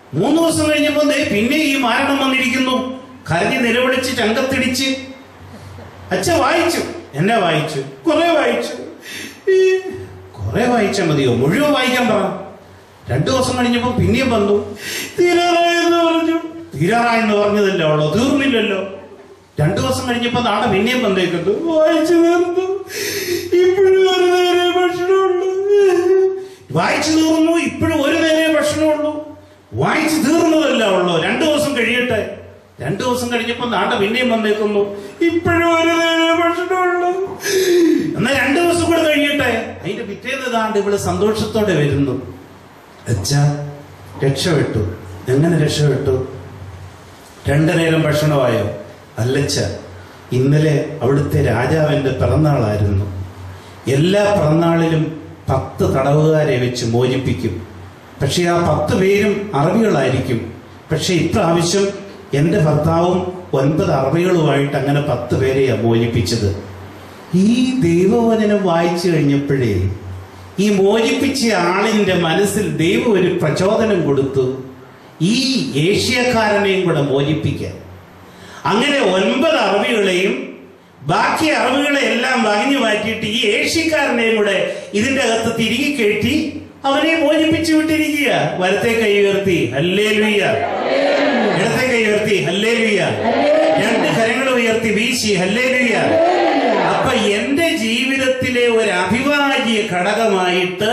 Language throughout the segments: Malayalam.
മൂന്ന് ദിവസം കഴിഞ്ഞപ്പോ ദേ പിന്നെ ഈ മാരണം വന്നിരിക്കുന്നു കരഞ്ഞ് നിലവിളിച്ച് ചങ്കത്തിടിച്ച് അച്ഛ വായിച്ചു എന്നെ വായിച്ചു കുറെ വായിച്ചു ഈ കുറെ വായിച്ചാൽ മതിയോ മുഴുവൻ വായിക്കാൻ പറ രണ്ടു ദിവസം കഴിഞ്ഞപ്പോ പിന്നെയും വന്നു തീരാറായെന്ന് പറഞ്ഞു തീരാറായെന്ന് പറഞ്ഞതല്ലേ ഉള്ളോ തീർന്നില്ലല്ലോ രണ്ടു ദിവസം കഴിഞ്ഞപ്പോ നാളെ പിന്നെയും വന്നേക്കുന്നു വായിച്ചു തീർന്നു ഇപ്പോഴും ഒരു നേരെ ഭക്ഷണമുള്ളൂ വായിച്ചു തീർന്നു ഇപ്പോഴും ഒരു നേരെ ഭക്ഷണമുള്ളൂ വായിച്ചു തീർന്നതല്ല ഉള്ളൂ രണ്ടു ദിവസം കഴിയട്ടെ രണ്ടു ദിവസം കഴിഞ്ഞപ്പോ നാട്ട പിന്നെയും വന്നേക്കുന്നു ഇപ്പോഴും ഒരു നേരെ ഭക്ഷണമുള്ളൂ എന്നാ രണ്ടു ദിവസം കൂടെ കഴിയട്ടെ അതിന്റെ പിറ്റേന്ന് താണ്ട് ഇവള് സന്തോഷത്തോടെ വരുന്നു അച്ഛാ രക്ഷപ്പെട്ടു എങ്ങനെ രക്ഷപ്പെട്ടു രണ്ടു നേരം ഭക്ഷണമായോ അല്ലച്ച ഇന്നലെ അവിടുത്തെ രാജാവിന്റെ പിറന്നാളായിരുന്നു എല്ലാ പിറന്നാളിലും പത്ത് തടവുകാരെ വെച്ച് മോചിപ്പിക്കും പക്ഷെ ആ പത്ത് പേരും അറബികളായിരിക്കും പക്ഷെ ഇപ്രാവശ്യം എൻ്റെ ഭർത്താവും ഒൻപത് അറബികളുമായിട്ട് അങ്ങനെ പത്ത് പേരെയാണ് മോചിപ്പിച്ചത് ഈ ദൈവവചനം വായിച്ചു കഴിഞ്ഞപ്പോഴേ ഈ മോചിപ്പിച്ച ആളിന്റെ മനസ്സിൽ ദൈവം ഒരു പ്രചോദനം കൊടുത്തു ഈ ഏഷ്യക്കാരനെയും കൂടെ മോചിപ്പിക്കാൻ അങ്ങനെ ഒൻപത് അറബികളെയും ബാക്കി അറബികളെ എല്ലാം വകഞ്ഞു മാറ്റിയിട്ട് ഈ ഏഷ്യക്കാരനെയും കൂടെ ഇതിന്റെ അകത്ത് തിരികെ കയറ്റി അവനെ മോചിപ്പിച്ചു വിട്ടിരിക്കുക വലത്തെ കൈ ഉയർത്തി ഹല്ലേ ലുയ്യ ഇടത്തെ കൈ ഉയർത്തി ഹല്ലേ ലുയ്യ രണ്ട് കരങ്ങൾ ഉയർത്തി വീശി ഹല്ലേ ലുയ്യ അപ്പൊ എന്റെ ജീവിതത്തിലെ ഒരു അഭിവാജ്യ ഘടകമായിട്ട്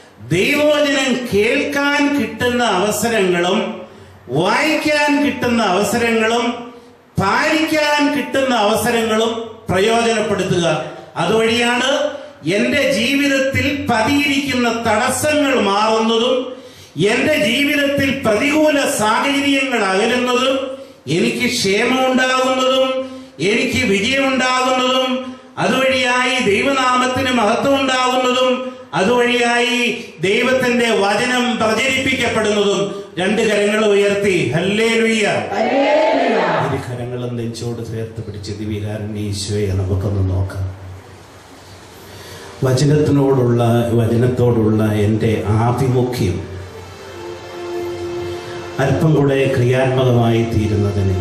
ദൈവവചനം കേൾക്കാൻ കിട്ടുന്ന അവസരങ്ങളും വായിക്കാൻ കിട്ടുന്ന അവസരങ്ങളും പാലിക്കാൻ കിട്ടുന്ന അവസരങ്ങളും പ്രയോജനപ്പെടുത്തുക അതുവഴിയാണ് എന്റെ ജീവിതത്തിൽ പതിയിരിക്കുന്ന തടസ്സങ്ങൾ മാറുന്നതും എന്റെ ജീവിതത്തിൽ പ്രതികൂല സാഹചര്യങ്ങൾ അകലുന്നതും എനിക്ക് ക്ഷേമമുണ്ടാകുന്നതും എനിക്ക് വിജയമുണ്ടാകുന്നതും അതുവഴിയായി ദൈവനാമത്തിന് മഹത്വം ഉണ്ടാകുന്നതും അതുവഴിയായി ദൈവത്തിന്റെ വചനം പ്രചരിപ്പിക്കപ്പെടുന്നതും രണ്ട് കരങ്ങൾ ഉയർത്തി ഹല്ലേ ലുയ്യ ഇരു കരങ്ങളും നെഞ്ചോട് ചേർത്ത് പിടിച്ച് ദിവികാരൻ ഈശോയെ നമുക്കൊന്ന് നോക്കാം വചനത്തിനോടുള്ള വചനത്തോടുള്ള എൻ്റെ ആഭിമുഖ്യം അല്പം കൂടെ ക്രിയാത്മകമായി തീരുന്നതിന്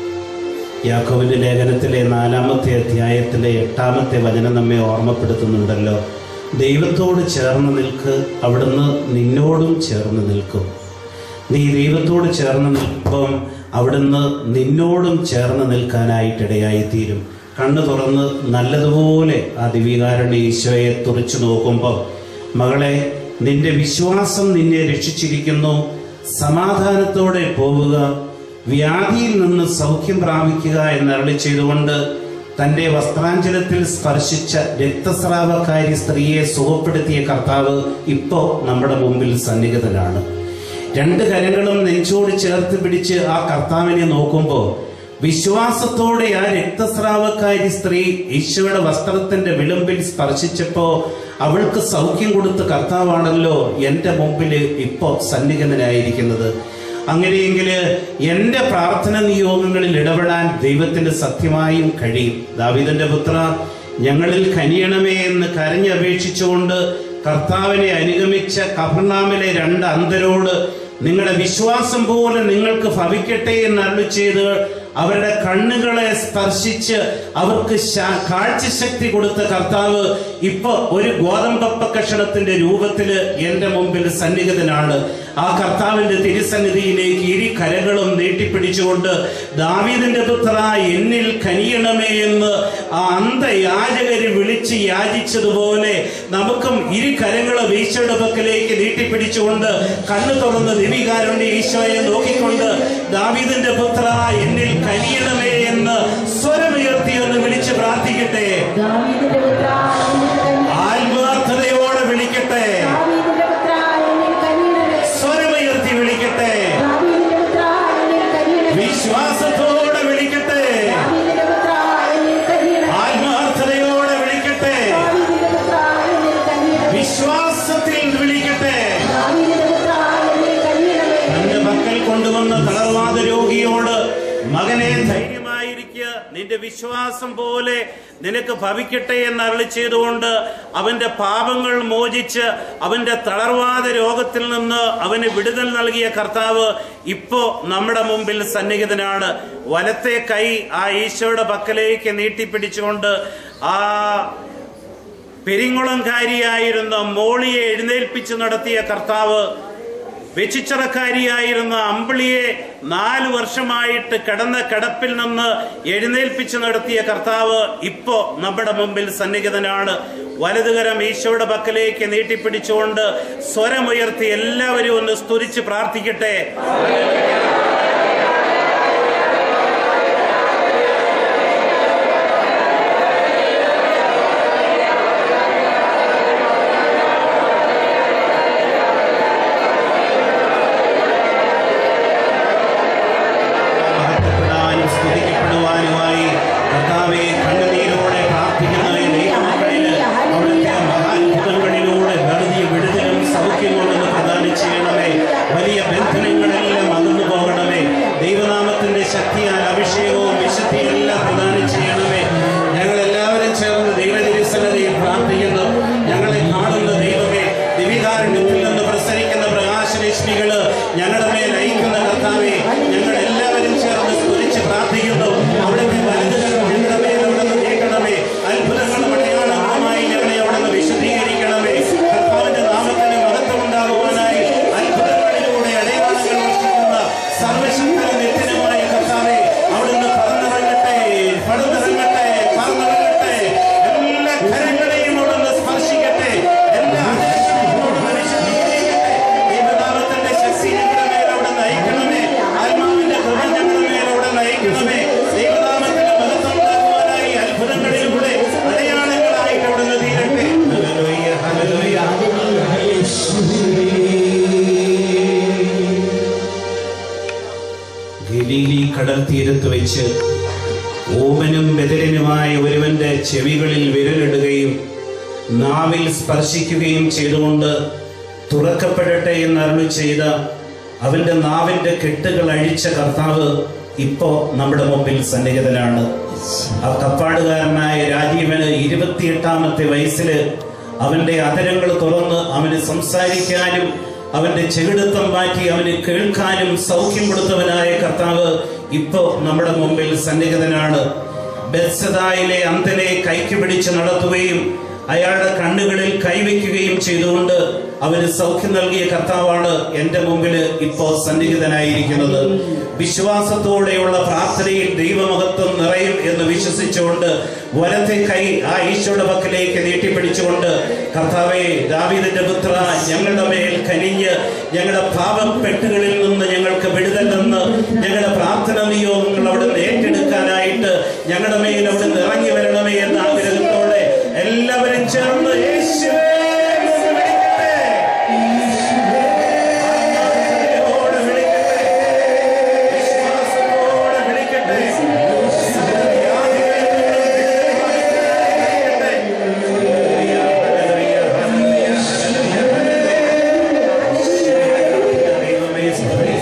യാക്കോവിന്റെ ലേഖനത്തിലെ നാലാമത്തെ അധ്യായത്തിലെ എട്ടാമത്തെ വചനം നമ്മെ ഓർമ്മപ്പെടുത്തുന്നുണ്ടല്ലോ ദൈവത്തോട് ചേർന്ന് നിൽക്ക് അവിടുന്ന് നിന്നോടും ചേർന്ന് നിൽക്കും നീ ദൈവത്തോട് ചേർന്ന് നിൽക്കുമ്പം അവിടുന്ന് നിന്നോടും ചേർന്ന് നിൽക്കാനായിട്ടിടയായിത്തീരും കണ്ണു തുറന്ന് നല്ലതുപോലെ ആ ദിവികാരുടെ ഈശോയെ തുറച്ചു നോക്കുമ്പോൾ മകളെ നിന്റെ വിശ്വാസം നിന്നെ രക്ഷിച്ചിരിക്കുന്നു സമാധാനത്തോടെ പോവുക വ്യാധിയിൽ നിന്ന് സൗഖ്യം പ്രാപിക്കുക എന്നരളി ചെയ്തുകൊണ്ട് തന്റെ വസ്ത്രാഞ്ചലത്തിൽ സ്പർശിച്ച രക്തസ്രാവക്കാരി സ്ത്രീയെ സുഖപ്പെടുത്തിയ കർത്താവ് ഇപ്പോ നമ്മുടെ മുമ്പിൽ സന്നിഹിതനാണ് രണ്ട് കരങ്ങളും നെഞ്ചോട് ചേർത്ത് പിടിച്ച് ആ കർത്താവിനെ നോക്കുമ്പോൾ വിശ്വാസത്തോടെ ആ രക്തസ്രാവക്കാരി സ്ത്രീ ഈശോയുടെ വസ്ത്രത്തിന്റെ വിളുമ്പിൽ സ്പർശിച്ചപ്പോ അവൾക്ക് സൗഖ്യം കൊടുത്ത കർത്താവാണല്ലോ എന്റെ മുമ്പിൽ ഇപ്പോ സന്നിഹിതനായിരിക്കുന്നത് അങ്ങനെയെങ്കിൽ എൻ്റെ പ്രാർത്ഥന നിയോഗങ്ങളിൽ ഇടപെടാൻ ദൈവത്തിന് സത്യമായും കഴിയും ദാവിദന്റെ പുത്ര ഞങ്ങളിൽ കനിയണമേ എന്ന് കരഞ്ഞപേക്ഷിച്ചുകൊണ്ട് കർത്താവിനെ അനുഗമിച്ച കഫർനാമിലെ രണ്ട് അന്തരോട് നിങ്ങളുടെ വിശ്വാസം പോലെ നിങ്ങൾക്ക് ഭവിക്കട്ടെ എന്ന് അരുളി ചെയ്ത് അവരുടെ കണ്ണുകളെ സ്പർശിച്ച് അവർക്ക് ശ- കാഴ്ചശക്തി കൊടുത്ത കർത്താവ് ഇപ്പൊ ഒരു ഗോതമ്പപ്പ കഷണത്തിന്റെ രൂപത്തില് എന്റെ മുമ്പിൽ സന്നിഹിതനാണ് ആ കർത്താവിന്റെ തിരുസന്നിധിയിലേക്ക് ഇരു കരകളും നീട്ടിപ്പിടിച്ചുകൊണ്ട് ദാവീദിന്റെ പുത്ര എന്നിൽ കനിയണമേ എന്ന് ആ അന്ധയാചകര് വിളിച്ച് യാചിച്ചതുപോലെ നമുക്കും ഇരു കരങ്ങളെ വീശയുടെ പക്കലേക്ക് നീട്ടിപ്പിടിച്ചുകൊണ്ട് കണ്ണു തുറന്ന് ദിവികാരന്റെ ഈശോയെ നോക്കിക്കൊണ്ട് ദാവീദിന്റെ പുത്ര എന്നിൽ കനിയണമേ എന്ന് സ്വരമുയർത്തി ഒന്ന് വിളിച്ച് പ്രാർത്ഥിക്കട്ടെ ദാവീദിന്റെ പുത്രാ, എന്നിൽ കനിയണമേ. ആത്മാർത്ഥതയോടെ വിളിക്കട്ടെ ദാവീദിന്റെ പുത്രാ, എന്നിൽ കനിയണമേ. സ്വരമുയർത്തി വിളിക്കട്ടെ ദാവീദിന്റെ പുത്രാ, എന്നിൽ കനിയണമേ. വിശ്വാസത്തോടെ വിളിക്കട്ടെ ദാവീദിന്റെ പുത്രാ, എന്നിൽ കനിയണമേ. ആത്മാർത്ഥതയോടെ വിളിക്കട്ടെ ദാവീദിന്റെ പുത്രാ, എന്നിൽ കനിയണമേ. വിശ്വാസത്തിൽ വിളിക്കട്ടെ ദാവീദിന്റെ പുത്രാ, എന്നിൽ കനിയണമേ. തന്റെ മക്കൾ കൊണ്ടുവന്ന തളർവാദ രോഗിയോട് മകനെ ധൈര്യമായിരിക്കുക നിന്റെ വിശ്വാസം പോലെ നിനക്ക് ഭവിക്കട്ടെ എന്ന് അരളി ചെയ്തുകൊണ്ട് അവന്റെ പാപങ്ങൾ മോചിച്ച് അവന്റെ തളർവാദ രോഗത്തിൽ നിന്ന് അവന് വിടുതൽ നൽകിയ കർത്താവ് ഇപ്പോ നമ്മുടെ മുമ്പിൽ സന്നിഹിതനാണ് വലത്തെ കൈ ആ ഈശോയുടെ പക്കലേക്ക് നീട്ടിപ്പിടിച്ചുകൊണ്ട് ആ പെരിങ്കുളംകാരിയായിരുന്ന മോളിയെ എഴുന്നേൽപ്പിച്ച് നടത്തിയ കർത്താവ് വെച്ചിച്ചിറക്കാരിയായിരുന്ന അമ്പിളിയെ നാലു വർഷമായിട്ട് കിടന്ന കിടപ്പിൽ നിന്ന് എഴുന്നേൽപ്പിച്ച് നടത്തിയ കർത്താവ് ഇപ്പോ നമ്മുടെ മുമ്പിൽ സന്നിഹിതനാണ് വലതുകരം ഈശോയുടെ പക്കലേക്ക് നീട്ടിപ്പിടിച്ചുകൊണ്ട് സ്വരമുയർത്തി എല്ലാവരും ഒന്ന് സ്തുതിച്ച് പ്രാർത്ഥിക്കട്ടെ മഹത്വപ്പെടാനും സ്തുതിക്കപ്പെടുവാനുമായി കർത്താവെ കണ്ണുനീരോടെ പ്രാർത്ഥിക്കുന്ന ഈ ദൈവമക്കളില് അവിടുത്തെ മഹാത്ഭുതങ്ങളിലൂടെ വെറുതെ വിടുതലും സൗഖ്യം കൊണ്ടെന്ന് പ്രദാനം ചെയ്യണമേ വലിയ ബന്ധനങ്ങളെല്ലാം അകന്നു പോകണമേ ദൈവനാമത്തിന്റെ ശക്തിയാൽ അഭിഷേകവും വിശുദ്ധിയെല്ലാം പ്രദാനം ചെയ്യണമേ ഞങ്ങൾ എല്ലാവരും ചേർന്ന് ദൈവതിരിസന്നതയിൽ പ്രാർത്ഥിക്കുന്നു ഞങ്ങളെ കാണുന്ന ദൈവമേ ദിവികാരുണ്യത്തിൽ നിന്ന് പ്രസരിക്കുന്ന പ്രകാശരശ്മികള് ഞങ്ങളുടെ മേൽ അയക്കുന്ന കർത്താവെ ഞങ്ങൾ എല്ലാവരും ചേർന്ന് സ്തുതിച്ച് പ്രാർത്ഥിക്കുന്നു അവിടുത്തെ വലുതുകൾ ഞങ്ങളുടെ മേൽ അവിടുന്ന് നീക്കണമേ അത്ഭുതങ്ങളും അടയാളങ്ങളുമായി ഞങ്ങളെ അവിടുന്ന് വിശദീകരിക്കണമേ കർത്താവിന്റെ നാമത്തിന് മഹത്വം ഉണ്ടാകുവാനായി അത്ഭുതങ്ങളിലൂടെ അടയാളങ്ങൾ വർഷിക്കുന്ന സർവശക്തന നിത്യനുമായ കർത്താവെ അവിടുന്ന് പറന്നിറങ്ങട്ടെ പടന്നിറങ്ങട്ടെ പറന്നിറങ്ങട്ടെ എല്ലാ കരങ്ങളെയും അവിടുന്ന് സ്പർശിക്കട്ടെ എല്ലാ ആദേശങ്ങളെയും അവിടുന്ന് വിശദീകരിക്കട്ടെ ദൈവനാമത്തിന്റെ ശക്തി ഞങ്ങളുടെ മേൽ അവിടെ നയിക്കണമേ ആത്മാവിന്റെ കൃപ ഞങ്ങളുടെ മേൽ അവിടെ നയിക്കണമേ ദൈവനാമത്തിന്റെ മഹത്വം ഉണ്ടാകുവാനായി അത്ഭുതങ്ങളിലൂടെ അടയാളങ്ങളായിട്ട് അവിടുന്ന് തീരട്ടെ ഹല്ലേലൂയ, ഹല്ലേലൂയ. ഗലീലി കടൽ തീരത്ത് വെച്ച് ഓമനും ബദരനുമായ ഒരുവന്റെ ചെവികളിൽ വിരലിടുകയും നാവിൽ സ്പർശിക്കുകയും ചെയ്തുകൊണ്ട് തുറക്കപ്പെടട്ടെ എന്ന് അരുളി ചെയ്ത അവന്റെ നാവിന്റെ കെട്ടുകൾ അഴിച്ച കർത്താവ് ഇപ്പോ നമ്മുടെ മുമ്പിൽ സന്നിഹിതനാണ് ആ കപ്പാടുകാരനായ രാജീവന് ഇരുപത്തിയെട്ടാമത്തെ വയസ്സില് അവന്റെ അതരങ്ങൾ തുറന്ന് അവന് സംസാരിക്കാനും അവന്റെ ചെകിടത്തം മാറ്റി അവന് കേൾക്കാനും സൗഖ്യം കൊടുത്തവനായ കർത്താവ് ഇപ്പോ നമ്മുടെ മുമ്പിൽ സന്നിഹിതനാണ് ബെത്സദായിലെ അന്തനെ കൈക്ക് പിടിച്ച് നടത്തുകയും അയാളുടെ കണ്ണുകളിൽ കൈവയ്ക്കുകയും ചെയ്തുകൊണ്ട് അവന് സൗഖ്യം നൽകിയ കർത്താവാണ് എന്റെ മുമ്പിൽ ഇപ്പോ സന്നിഹിതനായിരിക്കുന്നത് വിശ്വാസത്തോടെയുള്ള പ്രാർത്ഥനയിൽ ദൈവമഹത്വം നിറയും എന്ന് വിശ്വസിച്ചുകൊണ്ട് വലത്തെ കൈ ആ ഈശോയുടെ പക്കലേക്ക് നീട്ടിപ്പിടിച്ചുകൊണ്ട് കർത്താവെ ദാവീദിന്റെ പുത്ര ഞങ്ങളുടെ മേൽ കനിഞ്ഞ് ഞങ്ങളുടെ പാപപ്പെട്ടുകളിൽ നിന്ന് ഞങ്ങൾക്ക് വിടുതൽ നിന്ന് ഞങ്ങളുടെ പ്രാർത്ഥന നിയോഗങ്ങൾ അവിടെ നിന്ന് ഏറ്റെടുക്കാനായിട്ട് ഞങ്ങളുടെ മേൽ അവിടെ നിന്ന് ഇറങ്ങി വരണമേ എന്ന ആഗ്രഹത്തോടെ എല്ലാവരും ചേർന്ന് യേശുവേ എന്ന് വിളിക്കട്ടെ. ആത്മാർത്ഥതയോടെ വിളിക്കട്ടെ. വിശ്വാസത്തോടെ വിളിക്കട്ടെ. വ്യാധികളിൽ നിന്ന് വിടുതലുമായി വിളിക്കട്ടെ. ഹല്ലേലൂയ, ഹല്ലേലൂയ, ഹല്ലേലൂയ. ദൈവമേ സ്തുതി.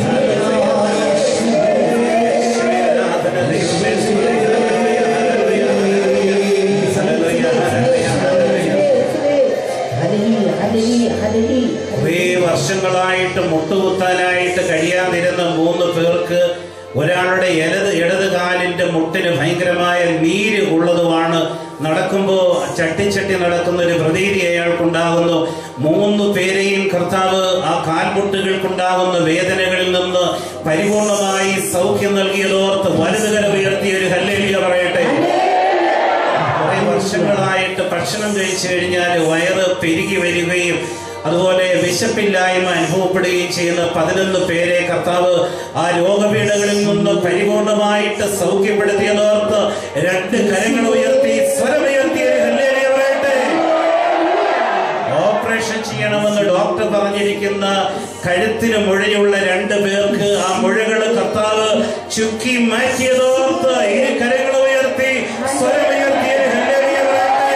ആരാധന ദൈവമേ സ്തുതി. ഹല്ലേലൂയ, ഹല്ലേലൂയ, ഹല്ലേലൂയ, ഹല്ലേലൂയ. ഹല്ലേലൂയ, ഹല്ലേലൂയ, ഹല്ലേലൂയ. കുറേ വർഷങ്ങളായിട്ട് മുട്ടുകുത്താനായിട്ട് കഴിയാതിരുന്ന മൂന്ന് പേർക്ക് ഒരാളുടെ ഇടത് ഇടത് കാലിന്റെ മുട്ടിന് ഭയങ്കരമായ നീര് ഉള്ളതുമാണ് നടക്കുമ്പോൾ ചട്ടിച്ചട്ടി നടക്കുന്ന ഒരു പ്രതീതി അയാൾക്കുണ്ടാകുന്നു മൂന്ന് പേരെയും കർത്താവ് ആ കാൽമുട്ടുകൾക്കുണ്ടാകുന്ന വേദനകളിൽ നിന്ന് പരിപൂർണമായി സൗഖ്യം നൽകിയതോർത്ത് വലുതുകര ഉയർത്തിയ ഒരു ഹല്ലേലിയ പറയട്ടെ കുറെ വർഷങ്ങളായിട്ട് ഭക്ഷണം കഴിച്ചു കഴിഞ്ഞാൽ വയറ് പെരുകി വരികയും അതുപോലെ വിശപ്പില്ലായ്മ അനുഭവപ്പെടുകയും ചെയ്യുന്ന പതിനൊന്ന് പേരെ കർത്താവ് ആ രോഗപീഠകളിൽ നിന്ന് പരിപൂർണമായിട്ട് സൗഖ്യപ്പെടുത്തിയതോർത്ത് രണ്ട് കരങ്ങൾ ഉയർത്തി സ്വരമുയർത്തി ഒരു ഹല്ലേലൂയ പറയട്ടെ ഓപ്പറേഷൻ ചെയ്യണമെന്ന് ഡോക്ടർ പറഞ്ഞിരിക്കുന്ന കഴുത്തിന് മുഴയുള്ള രണ്ട് പേർക്ക് ആ മുഴകൾ കർത്താവ് ചുക്കി മാറ്റിയതോർത്ത് ഇരു കരങ്ങൾ ഉയർത്തി സ്വരമുയർത്തി ഒരു ഹല്ലേലൂയ പറയട്ടെ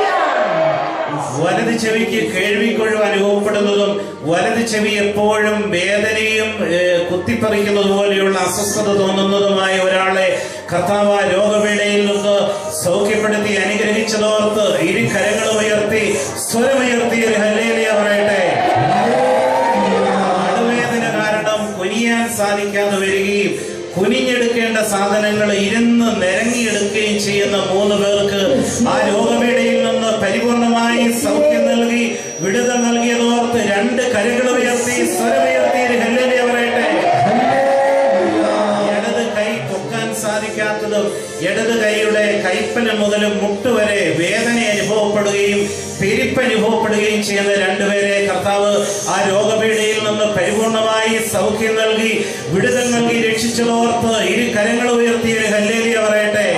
വലത് ചെവിക്ക് കേൾവിക്കൊഴിവ് അനുഭവപ്പെടുന്നതും വലത് ചെവി എപ്പോഴും വേദനയും ഏഹ്, കുത്തിപ്പറിക്കുന്നത് പോലെയുള്ള അസ്വസ്ഥത തോന്നുന്നതുമായ ഒരാളെ കർത്താവ് ആ രോഗപീഠയിൽ നിന്ന് സൗഖ്യപ്പെടുത്തി അനുഗ്രഹിച്ചതോർത്ത് ഇരു കരങ്ങളും ഉയർത്തി സ്വരമുയർത്തി ഒരു ഹല്ലേലിയ പറയട്ടെ നടുവേദന കാരണം കുനിയാൻ സാധിക്കാതെ വരികയും കുനിഞ്ഞെടുക്കേണ്ട സാധനങ്ങൾ ഇരുന്ന് നിരങ്ങിയെടുക്കുകയും ചെയ്യുന്ന മൂന്ന് പേർക്ക് ആ രോഗപീഠയിൽ നിന്ന് പരിപൂർണമായി സൗഖ്യം നൽകി വിടുതൽ നൽകിയതോർത്ത് രണ്ട് കരകൾ ഉയർത്തി സ്വരമുയർത്തി ഒരു ഹല്ലേലിയ പറയട്ടെ ഇടത് കൈ പൊക്കാൻ സാധിക്കാത്തതും ഇടത് കൈയുടെ കൈപ്പന മുതൽ മുട്ടുവരെ വേദന അനുഭവപ്പെടുകയും പെരിപ്പ് അനുഭവപ്പെടുകയും ചെയ്യുന്ന രണ്ടുപേരെ കർത്താവ് ആ രോഗപീഠയിൽ നിന്ന് പരിപൂർണമായി സൗഖ്യം നൽകി വിടുതൽ നൽകി രക്ഷിച്ചതോർത്ത് ഇരു കരങ്ങൾ ഉയർത്തി ഒരു ഹല്ലേലിയ പറയട്ടെ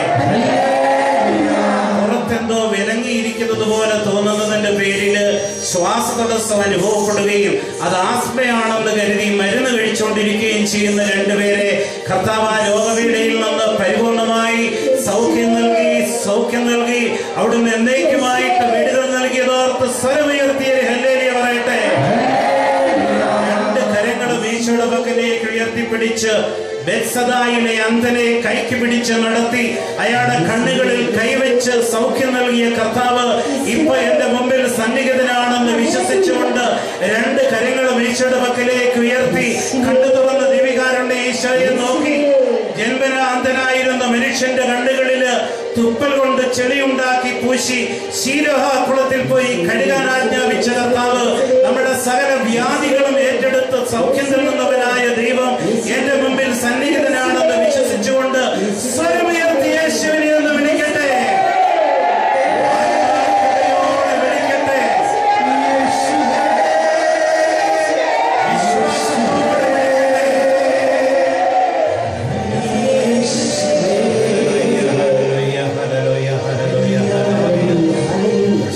പുറത്തെന്തോ വിലങ്ങിയിരിക്കുന്നത് പോലെ തോന്നുന്നതിന്റെ പേരില് ശ്വാസതടസ്സം അനുഭവപ്പെടുകയും അത് ആസ്മയാണെന്ന് കരുതി മരുന്ന് കഴിച്ചുകൊണ്ടിരിക്കുകയും ചെയ്യുന്ന രണ്ടുപേരെ കർത്താവ് ആ രോഗപീഠയിൽ നിന്ന് പരിപൂർണമായി സൗഖ്യം നൽകി സൗഖ്യം നൽകി അവിടുന്ന് എന്നേക്കുമായിട്ട് വിടുതൽ നൽകിയതോർത്ത് സ്വരമുയർത്തിയ ഹല്ലേലിയ പറയട്ടെ രണ്ട് കരങ്ങളും ഈശോയുടെ പക്കലേക്ക് ഉയർത്തിപ്പിടിച്ച് ബെത്സദായിലെ അന്ധനെ കൈക്ക് പിടിച്ച് നടത്തി അയാളുടെ കണ്ണുകളിൽ കൈവച്ച് സൗഖ്യം നൽകിയ കർത്താവ് ഇപ്പൊ എന്റെ മുമ്പിൽ സന്നിഹിതനാണെന്ന് വിശ്വസിച്ചുകൊണ്ട് രണ്ട് കരങ്ങളും ഈശോയുടെ പക്കലേക്ക് ഉയർത്തി കണ്ണു തുറന്ന് ദിവികാരുടെ ഈശോയെ നോക്കി ജന്മന അന്ധനായിരുന്ന മനുഷ്യന്റെ കണ്ണുകളില് തുപ്പൽ കൊണ്ട് ചെളിയുണ്ടാക്കി പൂശി ശീലോഹ കുളത്തിൽ പോയി കഴുകാൻ ആജ്ഞാപിച്ച കർത്താവ് നമ്മുടെ സകല വ്യാധികളും ഏറ്റെടുത്ത് സൗഖ്യം നൽകുന്നവനായ ദൈവം എന്റെ മുമ്പിൽ സന്നിഹിതനാണെന്ന് വിശ്വസിച്ചുകൊണ്ട് സ്വരമുയർത്തി യേശുവിനെ ഒന്ന് വിളിക്കട്ടെ ആത്മാർത്ഥതയോടെ വിളിക്കട്ടെ വിശ്വാസത്തോടെ വിളിക്കട്ടെ ഹല്ലേലൂയ, ഹല്ലേലൂയ, ഹല്ലേലൂയ, ഹല്ലേലൂയ.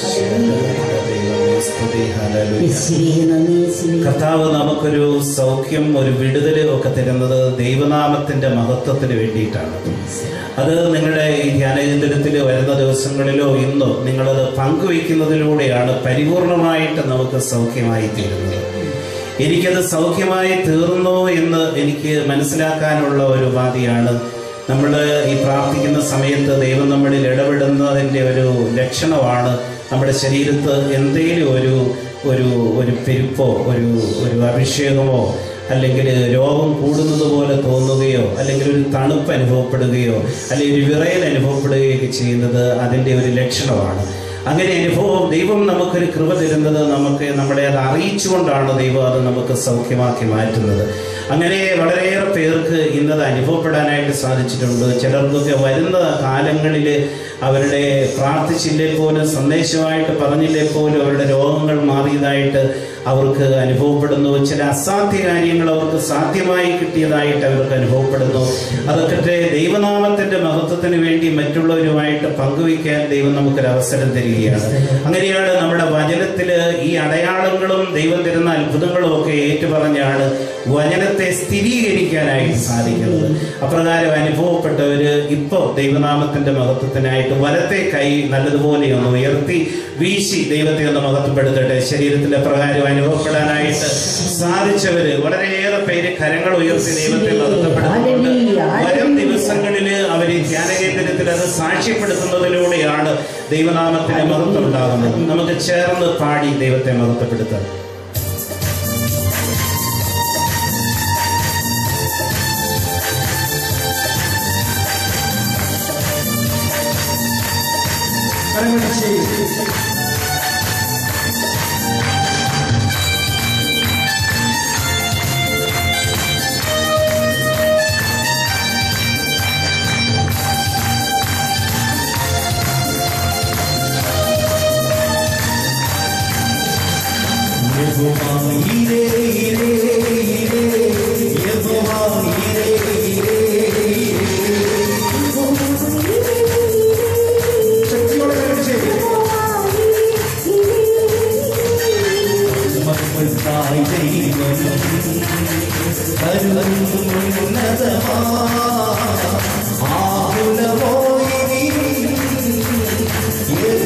സ്തുതി, ഹല്ലേലൂയ. യേശുവേ നന്ദി യേശുവേ കർത്താവ് നമുക്കൊരു സൗഖ്യം ഒരു വിടുതല് ഒക്കെ തരുന്നത് ദൈവനാമത്തിന്റെ മഹത്വത്തിന് വേണ്ടിയിട്ടാണ് അത് നിങ്ങളുടെ ഈ ധ്യാനകേന്ദ്രത്തിൽ വരുന്ന ദിവസങ്ങളിലോ ഇന്നോ നിങ്ങളത് പങ്കുവയ്ക്കുന്നതിലൂടെയാണ് പരിപൂർണമായിട്ട് നമുക്ക് സൗഖ്യമായി തീരുന്നത് എനിക്കത് സൗഖ്യമായി തീർന്നു എന്ന് എനിക്ക് മനസ്സിലാക്കാനുള്ള ഒരു ഉപാധിയാണ് നമ്മൾ ഈ പ്രാർത്ഥിക്കുന്ന സമയത്ത് ദൈവം നമ്മളിൽ ഇടപെടുന്നതിൻ്റെ ഒരു ലക്ഷണമാണ് നമ്മുടെ ശരീരത്ത് എന്തെങ്കിലും ഒരു ഒരു ഒരു പെരുപ്പോ ഒരു ഒരു അഭിഷേകമോ അല്ലെങ്കിൽ രോഗം കൂടുന്നത് പോലെ തോന്നുകയോ അല്ലെങ്കിൽ ഒരു തണുപ്പ് അനുഭവപ്പെടുകയോ അല്ലെങ്കിൽ ഒരു വിറയൽ അനുഭവപ്പെടുകയൊക്കെ ചെയ്യുന്നത് അതിൻ്റെ ഒരു ലക്ഷണമാണ് അങ്ങനെ അനുഭവം ദൈവം നമുക്കൊരു കൃപ തരുന്നത് നമുക്ക് നമ്മളെ അത് അറിയിച്ചുകൊണ്ടാണ് ദൈവം അത് നമുക്ക് സൗഖ്യമാക്കി മാറ്റുന്നത് അങ്ങനെ വളരെയേറെ പേർക്ക് ഇന്നത് അനുഭവപ്പെടാനായിട്ട് സാധിച്ചിട്ടുണ്ട് ചിലർക്കൊക്കെ വരുന്ന കാലങ്ങളിൽ അവരുടെ പ്രാർത്ഥിച്ചില്ലേ പോലും സന്ദേശമായിട്ട് പറഞ്ഞില്ലേ പോലും അവരുടെ രോഗങ്ങൾ മാറിയതായിട്ട് അവർക്ക് അനുഭവപ്പെടുന്നു ചില അസാധ്യ കാര്യങ്ങൾ അവർക്ക് സാധ്യമായി കിട്ടിയതായിട്ട് അവർക്ക് അനുഭവപ്പെടുന്നു അതൊക്കെ ദൈവനാമത്തിന്റെ മഹത്വത്തിന് വേണ്ടി മറ്റുള്ളവരുമായിട്ട് പങ്കുവയ്ക്കാൻ ദൈവം നമുക്കൊരു അവസരം തരികയാണ് അങ്ങനെയാണ് നമ്മുടെ വചനത്തില് ഈ അടയാളങ്ങളും ദൈവം തരുന്ന അത്ഭുതങ്ങളും ഒക്കെ ഏറ്റുപറഞ്ഞാണ് വചനത്തെ സ്ഥിരീകരിക്കാനായിട്ട് സാധിക്കുന്നത് അപ്രകാരം അനുഭവപ്പെട്ടവര് ഇപ്പോ ദൈവനാമത്തിന്റെ മഹത്വത്തിനായിട്ട് വലത്തെ കൈ നല്ലതുപോലെ ഒന്ന് ഉയർത്തി വീശി ദൈവത്തെ ഒന്ന് മഹത്വപ്പെടുത്തട്ടെ ശരീരത്തിലെ പ്രകാരം അനുഭവപ്പെടാനായിട്ട് സാധിച്ചവര് വളരെയേറെ പേര് കരങ്ങൾ ഉയർത്തി ദൈവത്തെ മഹത്വപ്പെടുത്തുന്നുണ്ട് വരും ദിവസങ്ങളില് അവർ ഈ ധ്യാനകേന്ദ്രത്തിൽ അത് സാക്ഷ്യപ്പെടുത്തുന്നതിലൂടെയാണ് ദൈവനാമത്തിന് മഹത്വം ഉണ്ടാകുന്നത് നമുക്ക് ചേർന്ന് പാടി ദൈവത്തെ മഹത്വപ്പെടുത്താം ആകുലമോ ഇനി